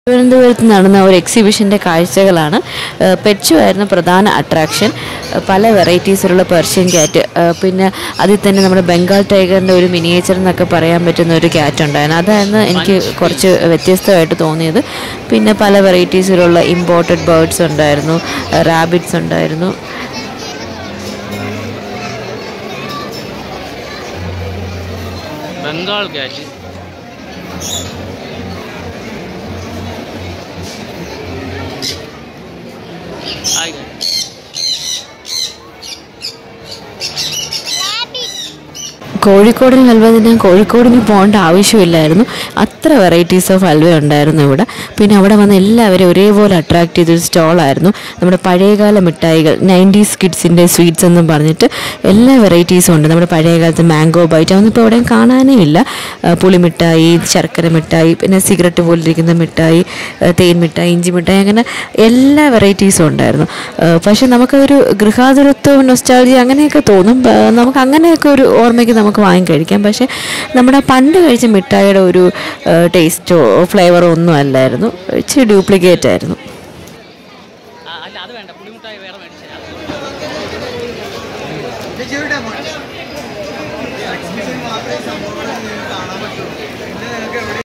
തിരുവനന്തപുരത്ത് നടന്ന ഒരു എക്സിബിഷൻ്റെ കാഴ്ചകളാണ് ഏഹ് പെറ്റ്സു ആയിരുന്നു പ്രധാന അട്രാക്ഷൻ ഏഹ് പല വെറൈറ്റീസിലുള്ള പെർഷ്യൻ ക്യാറ്റ് ഏഹ് പിന്നെ അതിൽ തന്നെ നമ്മുടെ ബംഗാൾ ടൈഗറിൻ്റെ ഒരു മിനിയേച്ചർ എന്നൊക്കെ പറയാൻ പറ്റുന്ന ഒരു ക്യാറ്റ് ഉണ്ടായിരുന്നു അതായിരുന്നു എനിക്ക് കുറച്ച് വ്യത്യസ്തമായിട്ട് തോന്നിയത് പിന്നെ പല വെറൈറ്റീസിലുള്ള ഇമ്പോർട്ടഡ് ബേർഡ്സ് ഉണ്ടായിരുന്നു റാബിറ്റ്സ് ഉണ്ടായിരുന്നു ബംഗാൾ ക്യാറ്റ് ഹായ് കോഴിക്കോടിന് ഹൽവ തിന്നാൻ കോഴിക്കോടിന് പോകേണ്ട ആവശ്യമില്ലായിരുന്നു അത്ര വെറൈറ്റീസ് ഓഫ് ഹൽവ ഉണ്ടായിരുന്നു ഇവിടെ പിന്നെ അവിടെ വന്ന് എല്ലാവരും ഒരേപോലെ അട്രാക്ട് ചെയ്തൊരു സ്റ്റോളായിരുന്നു നമ്മുടെ പഴയകാല മിഠായികൾ നയൻറ്റീസ് കിഡ്സിൻ്റെ സ്വീറ്റ്സ് എന്നും പറഞ്ഞിട്ട് എല്ലാ വെറൈറ്റീസും ഉണ്ട് നമ്മുടെ പഴയ കാലത്ത് മാംഗോ ബൈറ്റ് അതൊന്നും ഇപ്പോൾ എവിടെയും കാണാനേ ഇല്ല ആ, പുളിമിഠായി ശർക്കര മിഠായി പിന്നെ സിഗരറ്റ് പോലിരിക്കുന്ന മിഠായി ആ, തേൻ മിഠായി ഇഞ്ചി മിഠായി അങ്ങനെ എല്ലാ വെറൈറ്റീസും ഉണ്ടായിരുന്നു ആ, പക്ഷെ നമുക്കൊരു ഗൃഹാതുരത്വം നൊസ്റ്റാൾജി അങ്ങനെയൊക്കെ തോന്നും ആ, നമുക്ക് അങ്ങനെയൊക്കെ ഒരു ഓർമ്മയ്ക്ക് നമുക്ക് വാങ്ങി കഴിക്കാം പക്ഷേ നമ്മുടെ പണ്ട് കഴിച്ച മിഠായിയുടെ ഒരു ടേസ്റ്റോ ഫ്ലേവറോ ഒന്നും അല്ലായിരുന്നു ഇച്ചിരി ഡ്യൂപ്ലിക്കേറ്റ് ആയിരുന്നു ആ, അല്ല അത് വേണ്ട പുളിമുട്ടായി വേറെ മേടിച്ചു ചേച്ചിയുടെ എക്സിബിഷൻ മാത്രമേ സംഭവം